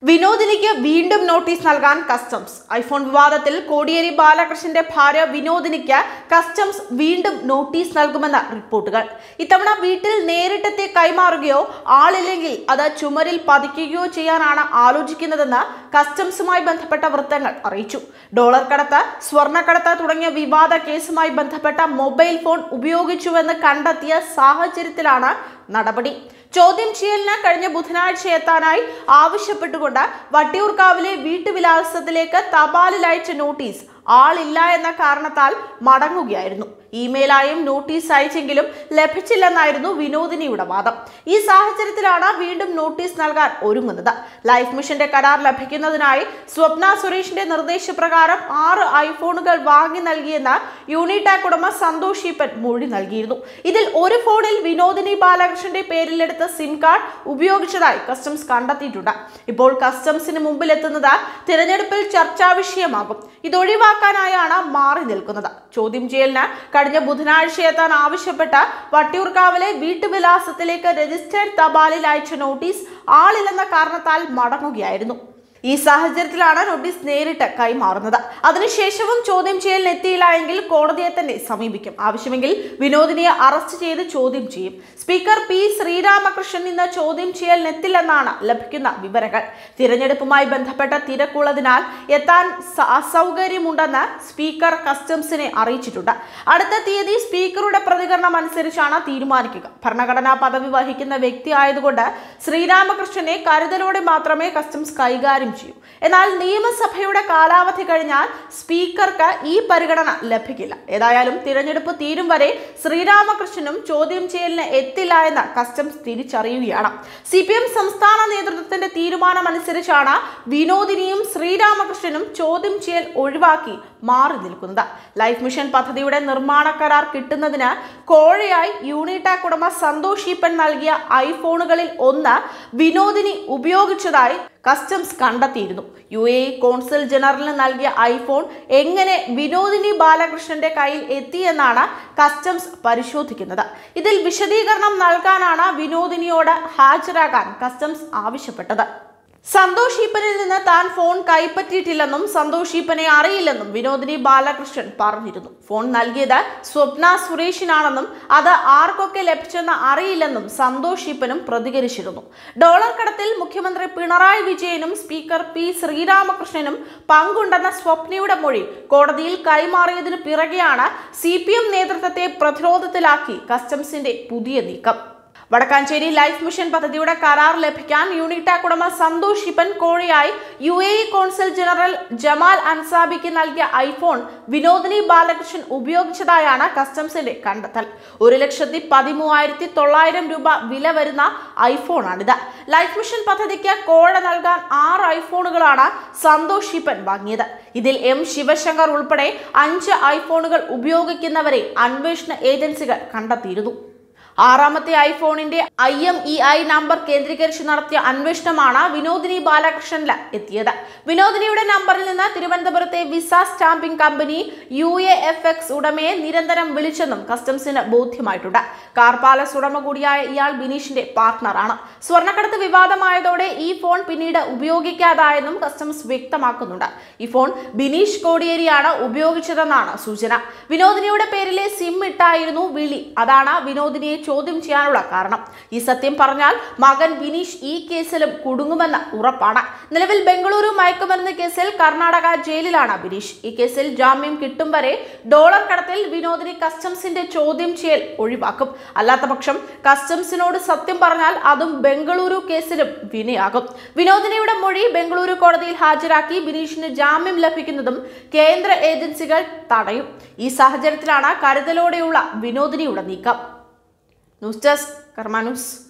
വിനോദിനിക്ക് വീണ്ടും നോട്ടീസ് നൽകാൻ customs iPhone വിവാദത്തിൽ കോടിയേരി ബാലകൃഷ്ണന്റെ ഭാര്യ വിനോദിനിക്ക് കസ്റ്റംസ് വീണ്ടും നോട്ടീസ് നൽകുമെന്ന റിപ്പോർട്ടുകൾ ഇത്തവണ വീട്ടിൽ നേരിട്ടെത്തി കൈമാറുകയോ ആളില്ലെങ്കിൽ അത് ചുമരിൽ പതിക്കുകയോ ചെയ്യാനാണ് ആലോചിക്കുന്നതെന്ന് കസ്റ്റംസുമായി ബന്ധപ്പെട്ട വൃത്തങ്ങൾ അറിയിച്ചു ഡോളർ കടത്ത് സ്വർണ്ണക്കടത്ത് തുടങ്ങിയ വിവാദ കേസുമായി ബന്ധപ്പെട്ട മൊബൈൽ ഫോൺ ഉപയോഗിച്ചുവെന്ന് കണ്ടെത്തിയ സാഹചര്യത്തിലാണ് നടപടി ചോദ്യം ചെയ്യലിന് കഴിഞ്ഞ ബുധനാഴ്ച എത്താനായി ആവശ്യപ്പെട്ടുകൊണ്ട് വട്ടിയൂർക്കാവിലെ വീട്ടുവിലാസത്തിലേക്ക് തപാലിൽ അയച്ച നോട്ടീസ് ആളില്ല എന്ന കാരണത്താൽ മടങ്ങുകയായിരുന്നു ഇമെയിലായും നോട്ടീസ് അയച്ചെങ്കിലും ലഭിച്ചില്ലെന്നായിരുന്നു വിനോദിനിയുടെ വാദം ഈ സാഹചര്യത്തിലാണ് വീണ്ടും നോട്ടീസ് നൽകാൻ ഒരുങ്ങുന്നത് ലൈഫ് മിഷന്റെ കരാർ ലഭിക്കുന്നതിനായി സ്വപ്ന സുരേഷിന്റെ നിർദ്ദേശപ്രകാരം ആറ് ഐഫോണുകൾ വാങ്ങി നൽകിയെന്ന് യൂണിടാക് ഉടമ സന്തോഷ് ഈപ്പൻ മൊഴി നൽകിയിരുന്നു ഇതിൽ ഒരു ഫോണിൽ വിനോദിനി ബാലകൃഷ്ണന്റെ പേരിലെടുത്ത സിം കാർഡ് ഉപയോഗിച്ചതായി കസ്റ്റംസ് കണ്ടെത്തിയിട്ടുണ്ട് ഇപ്പോൾ കസ്റ്റംസിന് മുമ്പിൽ എത്തുന്നത് തിരഞ്ഞെടുപ്പിൽ ചർച്ചാ വിഷയമാകും ഇതൊഴിവാക്കാനായാണ് മാറി നിൽക്കുന്നത് ചോദ്യം ചെയ്യലിന് കഴിഞ്ഞ ബുധനാഴ്ച എത്താൻ ആവശ്യപ്പെട്ട വട്ടിയൂർക്കാവിലെ വീട്ടുവിലാസത്തിലേക്ക് രജിസ്റ്റേർഡ് തപാലിൽ അയച്ച നോട്ടീസ് ആളില്ലെന്ന കാരണത്താൽ മടങ്ങുകയായിരുന്നു ഈ സാഹചര്യത്തിലാണ് നോട്ടീസ് നേരിട്ട് കൈമാറുന്നത് അതിനുശേഷവും ചോദ്യം ചെയ്യലിന് എത്തിയില്ല എങ്കിൽ കോടതിയെ തന്നെ സമീപിക്കും ആവശ്യമെങ്കിൽ വിനോദിനിയെ അറസ്റ്റ് ചെയ്ത് ചോദ്യം ചെയ്യും സ്പീക്കർ പി ശ്രീരാമകൃഷ്ണൻ ഇന്ന് ചോദ്യം ചെയ്യലിനെത്തില്ലെന്നാണ് ലഭിക്കുന്ന വിവരങ്ങൾ തിരഞ്ഞെടുപ്പുമായി ബന്ധപ്പെട്ട തിരക്കുള്ളതിനാൽ എത്താൻ സ- അസൗകര്യമുണ്ടെന്ന് സ്പീക്കർ കസ്റ്റംസിനെ അറിയിച്ചിട്ടുണ്ട് അടുത്ത തീയതി സ്പീക്കറുടെ പ്രതികരണം അനുസരിച്ചാണ് തീരുമാനിക്കുക ഭരണഘടനാ പദവി വഹിക്കുന്ന വ്യക്തി ആയതുകൊണ്ട് ശ്രീരാമകൃഷ്ണനെ കരുതലോടെ മാത്രമേ കസ്റ്റംസ് കൈകാര്യം ചെയ്യൂ എന്നാൽ നിയമസഭയുടെ കാലാവധി കഴിഞ്ഞാൽ സ്പീക്കർക്ക് ഈ പരിഗണന ലഭിക്കില്ല ഏതായാലും തിരഞ്ഞെടുപ്പ് തീരും വരെ ശ്രീരാമകൃഷ്ണനും ചോദ്യം ചെയ്യലിന് എത്തില്ല എന്ന് കസ്റ്റംസ് തിരിച്ചറിയുകയാണ് സി പി എം സംസ്ഥാന നേതൃത്വത്തിന്റെ തീരുമാനമനുസരിച്ചാണ് വിനോദിനിയും ശ്രീരാമകൃഷ്ണനും ചോദ്യം ചെയ്യൽ ഒഴിവാക്കി മാറി നിൽക്കുന്നത് ലൈഫ് മിഷൻ പദ്ധതിയുടെ നിർമ്മാണ കരാർ കിട്ടുന്നതിന് കോഴയായി യൂണിടാക് ഉടമ സന്തോഷ് ഈപ്പൻ നൽകിയ ഐഫോണുകളിൽ ഒന്ന് വിനോദിനി ഉപയോഗിച്ചതായി കസ്റ്റംസ് കണ്ടെത്തിയിരുന്നു യു എ കോൺസൽ ജനറലിന് നൽകിയ ഐഫോൺ എങ്ങനെ വിനോദിനി ബാലകൃഷ്ണന്റെ കയ്യിൽ എത്തിയെന്നാണ് കസ്റ്റംസ് പരിശോധിക്കുന്നത് ഇതിൽ വിശദീകരണം നൽകാനാണ് വിനോദിനിയോട് ഹാജരാകാൻ കസ്റ്റംസ് ആവശ്യപ്പെട്ടത് സന്തോഷ് ഈപ്പനിൽ നിന്ന് താൻ ഫോൺ കൈപ്പറ്റിയിട്ടില്ലെന്നും സന്തോഷ് ഈപ്പനെ അറിയില്ലെന്നും വിനോദിനി ബാലകൃഷ്ണൻ പറഞ്ഞിരുന്നു ഫോൺ നൽകിയത് സ്വപ്ന സുരേഷിനാണെന്നും അത് ആർക്കൊക്കെ ലഭിച്ചെന്ന് അറിയില്ലെന്നും സന്തോഷ് ഈപ്പനും പ്രതികരിച്ചിരുന്നു ഡോളർ കടത്തിൽ മുഖ്യമന്ത്രി പിണറായി വിജയനും സ്പീക്കർ പി ശ്രീരാമകൃഷ്ണനും പങ്കുണ്ടെന്ന സ്വപ്നയുടെ മൊഴി കോടതിയിൽ കൈമാറിയതിനു പിറകെയാണ് സി നേതൃത്വത്തെ പ്രതിരോധത്തിലാക്കി കസ്റ്റംസിന്റെ പുതിയ നീക്കം വടക്കാഞ്ചേരി ലൈഫ് മിഷൻ പദ്ധതിയുടെ കരാർ ലഭിക്കാൻ യൂണിടാക് ഉടമ സന്തോഷ് ഇപ്പൻ കോഴിയായി U A E consul general Jamal അൻസാബിക്ക് നൽകിയ ഐഫോൺ വിനോദിനി ബാലകൃഷ്ണൻ ഉപയോഗിച്ചതായാണ് കസ്റ്റംസിന്റെ കണ്ടെത്തൽ ഒരു ലക്ഷത്തി പതിമൂവായിരത്തി തൊള്ളായിരം രൂപ വില വരുന്ന ഐഫോണാണിത് ലൈഫ് മിഷൻ പദ്ധതിക്ക് കോഴ നൽകാൻ ആറ് ഐഫോണുകളാണ് സന്തോഷ് ഇപ്പൻ വാങ്ങിയത് ഇതിൽ എം ശിവശങ്കർ ഉൾപ്പെടെ അഞ്ച് ഐഫോണുകൾ ഉപയോഗിക്കുന്നവരെ അന്വേഷണ ഏജൻസികൾ കണ്ടെത്തിയിരുന്നു ആറാമത്തെ ഐഫോണിന്റെ I M E I number കേന്ദ്രീകരിച്ച് നടത്തിയ അന്വേഷണമാണ് വിനോദിനി ബാലകൃഷ്ണനിൽ എത്തിയത് വിനോദിനിയുടെ നമ്പറിൽ നിന്ന് തിരുവനന്തപുരത്തെ visa stamping company U A F X ഉടമയെ നിരന്തരം വിളിച്ചെന്നും കസ്റ്റംസിന് ബോധ്യമായിട്ടുണ്ട് കാർ പാലസ് ഉടമ കൂടിയായ ഇയാൾ ബിനീഷിന്റെ പാർട്ട്ണറാണ് സ്വർണ്ണക്കടത്ത് വിവാദമായതോടെ ഈ ഫോൺ പിന്നീട് ഉപയോഗിക്കാതായെന്നും കസ്റ്റംസ് വ്യക്തമാക്കുന്നുണ്ട് ഈ ഫോൺ ബിനീഷ് കോടിയേരിയാണ് ഉപയോഗിച്ചതെന്നാണ് സൂചന വിനോദിനിയുടെ പേരിലെ സിം ഇട്ടായിരുന്നു വിളി അതാണ് വിനോദിനിയെ ചോദ്യം ചെയ്യാനുള്ള കാരണം ഈ സത്യം പറഞ്ഞാൽ മകൻ ബിനീഷ് ഈ കേസിലും കുടുങ്ങുമെന്ന് ഉറപ്പാണ് നിലവിൽ ബംഗളൂരു മയക്കുമരുന്ന് കേസിൽ കർണാടക ജയിലിലാണ് ബിനീഷ് ഈ കേസിൽ ജാമ്യം കിട്ടും വരെ ഡോളർ കടത്തിൽ വിനോദിനി കസ്റ്റംസിന്റെ ചോദ്യം ചെയ്യൽ ഒഴിവാക്കും അല്ലാത്തപക്ഷം കസ്റ്റംസിനോട് സത്യം പറഞ്ഞാൽ അതും ബംഗളൂരു കേസിലും വിനയാകും വിനോദിനിയുടെ മൊഴി ബംഗളൂരു കോടതിയിൽ ഹാജരാക്കി ബിനീഷിന് ജാമ്യം ലഭിക്കുന്നതും കേന്ദ്ര ഏജൻസികൾ തടയും ഈ സാഹചര്യത്തിലാണ് കരുതലോടെയുള്ള വിനോദിനിയുടെ നീക്കം ന്യൂസ് ഡെസ്ക് കർമ്മ ന്യൂസ്